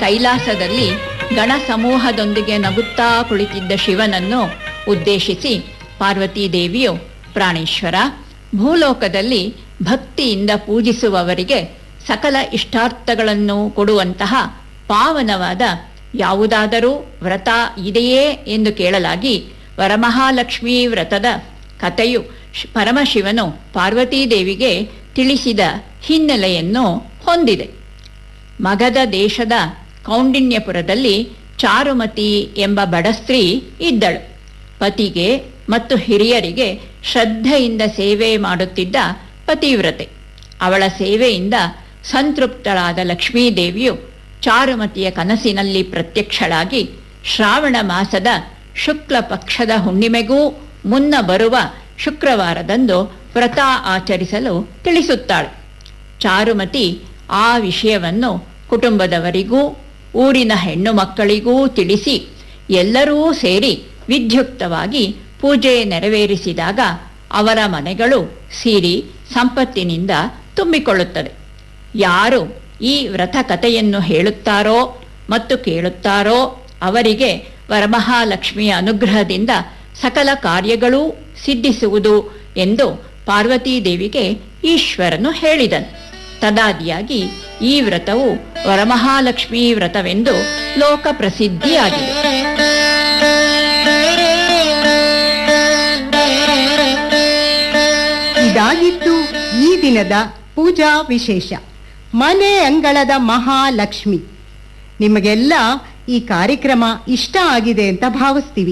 ಕೈಲಾಸದಲ್ಲಿ ಗಣ ಸಮೂಹದೊಂದಿಗೆ ನಗುತ್ತಾ ಕುಳಿತಿದ್ದ ಶಿವನನ್ನು ಉದ್ದೇಶಿಸಿ ಪಾರ್ವತೀ ದೇವಿಯು ಪ್ರಾಣೇಶ್ವರ ಭೂಲೋಕದಲ್ಲಿ ಭಕ್ತಿಯಿಂದ ಪೂಜಿಸುವವರಿಗೆ ಸಕಲ ಇಷ್ಟಾರ್ಥಗಳನ್ನು ಕೊಡುವಂತಹ ಪಾವನವಾದ ಯಾವುದಾದರೂ ವ್ರತ ಇದೆಯೇ ಎಂದು ಕೇಳಲಾಗಿ ವರಮಹಾಲಕ್ಷ್ಮೀ ವ್ರತದ ಕಥೆಯು ಶ್- ಪರಮಶಿವನು ಪಾರ್ವತೀದೇವಿಗೆ ತಿಳಿಸಿದ ಹಿನ್ನೆಲೆಯನ್ನು ಹೊಂದಿದೆ ಮಗಧ ದೇಶದ ಕೌಂಡಿನ್ಯಪುರದಲ್ಲಿ ಚಾರುಮತಿ ಎಂಬ ಬಡಸ್ತ್ರೀ ಇದ್ದಳು ಪತಿಗೆ ಮತ್ತು ಹಿರಿಯರಿಗೆ ಶ್ರದ್ಧೆಯಿಂದ ಸೇವೆ ಮಾಡುತ್ತಿದ್ದ ಪತಿವ್ರತೆ ಅವಳ ಸೇವೆಯಿಂದ ಸಂತೃಪ್ತಳಾದ ಲಕ್ಷ್ಮೀದೇವಿಯು ಚಾರುಮತಿಯ ಕನಸಿನಲ್ಲಿ ಪ್ರತ್ಯಕ್ಷಳಾಗಿ ಶ್ರಾವಣ ಮಾಸದ ಶುಕ್ಲ ಪಕ್ಷದ ಹುಣ್ಣಿಮೆಗೂ ಮುನ್ನ ಬರುವ ಶುಕ್ರವಾರದಂದು ವ್ರತ ಆಚರಿಸಲು ತಿಳಿಸುತ್ತಾಳೆ ಚಾರುಮತಿ ಆ ವಿಷಯವನ್ನು ಕುಟುಂಬದವರಿಗೂ ಊರಿನ ಹೆಣ್ಣು ಮಕ್ಕಳಿಗೂ ತಿಳಿಸಿ ಎಲ್ಲರೂ ಸೇರಿ ವಿದ್ಯುಕ್ತವಾಗಿ ಪೂಜೆ ನೆರವೇರಿಸಿದಾಗ ಅವರ ಮನೆಗಳು ಸಿರಿ ಸಂಪತ್ತಿನಿಂದ ತುಂಬಿಕೊಳ್ಳುತ್ತದೆ ಯಾರು ಈ ವ್ರತ ಕಥೆಯನ್ನು ಹೇಳುತ್ತಾರೋ ಮತ್ತು ಕೇಳುತ್ತಾರೋ ಅವರಿಗೆ ವರಮಹಾಲಕ್ಷ್ಮಿಯ ಅನುಗ್ರಹದಿಂದ ಸಕಲ ಕಾರ್ಯಗಳೂ ಸಿದ್ಧಿಸುವುದು ಎಂದು ಪಾರ್ವತೀದೇವಿಗೆ ಈಶ್ವರನು ಹೇಳಿದನು ತದಾದಿಯಾಗಿ ಈ ವ್ರತವು ವರಮಹಾಲಕ್ಷ್ಮೀ ವ್ರತವೆಂದು ಲೋಕ ಪ್ರಸಿದ್ಧಿಯಾಗಿದೆ ಇದಾಗಿತ್ತು ಈ ದಿನದ ಪೂಜಾ ವಿಶೇಷ ಮನೆ ಅಂಗಳದ ಮಹಾಲಕ್ಷ್ಮಿ ನಿಮಗೆಲ್ಲ ಈ ಕಾರ್ಯಕ್ರಮ ಇಷ್ಟ ಆಗಿದೆ ಅಂತ ಭಾವಿಸ್ತೀವಿ